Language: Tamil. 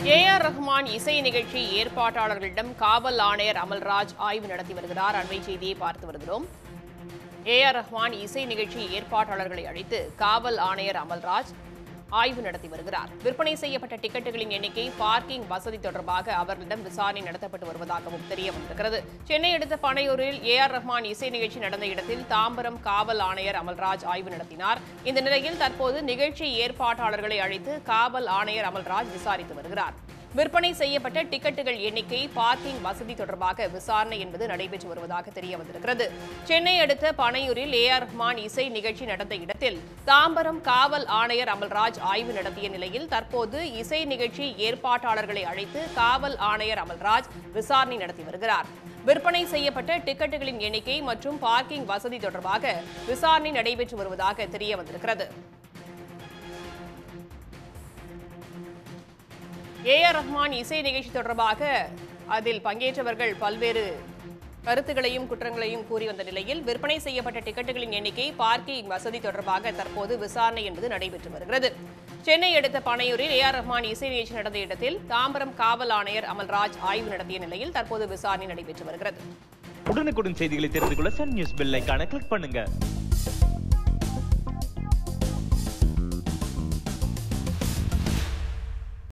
ஏ ஆர் ரஹ்மான் இசை நிகழ்ச்சி ஏற்பாட்டாளர்களிடம் காவல் ஆணையர் அமல்ராஜ் ஆய்வு நடத்தி வருகிறார் அண்மை செய்தியை பார்த்து வருகிறோம் ஏ ஆர் ரஹ்மான் இசை நிகழ்ச்சி ஏற்பாட்டாளர்களை அழைத்து காவல் ஆணையர் அமல்ராஜ் ஆய்வு நடத்தி வருகிறார் விற்பனை செய்யப்பட்ட டிக்கெட்டுகளின் எண்ணிக்கை பார்க்கிங் வசதி தொடர்பாக அவர்களிடம் விசாரணை நடத்தப்பட்டு வருவதாகவும் தெரிய வந்திருக்கிறது சென்னை அடுத்த பனையூரில் ஏ ஆர் ரஹ்மான் இசை நிகழ்ச்சி நடந்த இடத்தில் தாம்பரம் காவல் ஆணையர் அமல்ராஜ் ஆய்வு நடத்தினார் இந்த நிலையில் தற்போது நிகழ்ச்சி ஏற்பாட்டாளர்களை அழைத்து காவல் ஆணையர் அமல்ராஜ் விசாரித்து வருகிறார் விற்பனை செய்யப்பட்ட டிக்கெட்டுகள் எண்ணிக்கை பார்க்கிங் வசதி தொடர்பாக விசாரணை என்பது நடைபெற்று வருவதாக தெரிய வந்திருக்கிறது சென்னை அடுத்த பனையூரில் ஏ ஆர் ரஹ்மான் இசை நிகழ்ச்சி நடந்த இடத்தில் தாம்பரம் காவல் ஆணையர் அமல்ராஜ் ஆய்வு நடத்திய நிலையில் தற்போது இசை நிகழ்ச்சி ஏற்பாட்டாளர்களை அழைத்து காவல் ஆணையர் அமல்ராஜ் விசாரணை நடத்தி வருகிறார் விற்பனை செய்யப்பட்ட டிக்கெட்டுகளின் எண்ணிக்கை மற்றும் பார்க்கிங் வசதி தொடர்பாக விசாரணை நடைபெற்று வருவதாக தெரிய வந்திருக்கிறது ஏ ஆர் ரஹ்மான் இசை நிகழ்ச்சி தொடர்பாக அதில் பங்கேற்றவர்கள் பல்வேறு கருத்துகளையும் குற்றங்களையும் கூறி வந்த நிலையில் விற்பனை செய்யப்பட்ட டிக்கெட்டுகளின் எண்ணிக்கை பார்க்கிங் வசதி தொடர்பாக தற்போது விசாரணை என்பது நடைபெற்று வருகிறது சென்னை அடுத்த பனையூரில் ஏ ஆர் ரஹ்மான் இசை நிகழ்ச்சி நடந்த இடத்தில் தாம்பரம் காவல் ஆணையர் அமல்ராஜ் ஆய்வு நடத்திய நிலையில் தற்போது விசாரணை நடைபெற்று வருகிறது உடனுக்குடன் செய்திகளை தெரிந்து கொள்ள சன் நியூஸ் பெல் ஐகானை கிளிக் பண்ணுங்க